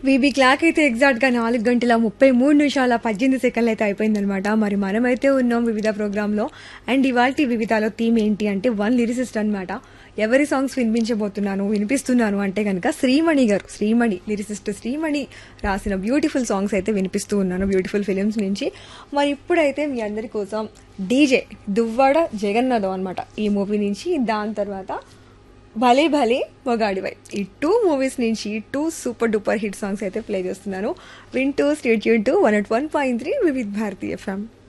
VB clock అయితే exact గా నాలుగు గంటల ముప్పై మూడు నిమిషాల పద్దెనిమిది సెకండ్లు అయితే అయిపోయిందనమాట మరి మనమైతే ఉన్నాం వివిధ ప్రోగ్రామ్ లో అండ్ ఇవాళ వివిధలో థీమ్ ఏంటి అంటే వన్ లిరిసిస్ట్ అన్నమాట ఎవరి సాంగ్స్ వినిపించబోతున్నాను వినిపిస్తున్నాను అంటే కనుక శ్రీమణి గారు శ్రీమణి లిరిసిస్ట్ శ్రీమణి రాసిన బ్యూటిఫుల్ సాంగ్స్ అయితే వినిపిస్తూ ఉన్నాను బ్యూటిఫుల్ ఫిలిమ్స్ నుంచి మరి ఇప్పుడైతే మీ అందరి కోసం డీజే దువ్వాడ జగన్నాథం అనమాట ఈ మూవీ నుంచి దాని తర్వాత భలే భలే మొగాడివై ఈ టూ మూవీస్ నుంచి two super duper hit songs అయితే ప్లే చేస్తున్నాను వింటూ స్టేట్ యూన్ to one at one point three Vividh Bharati FM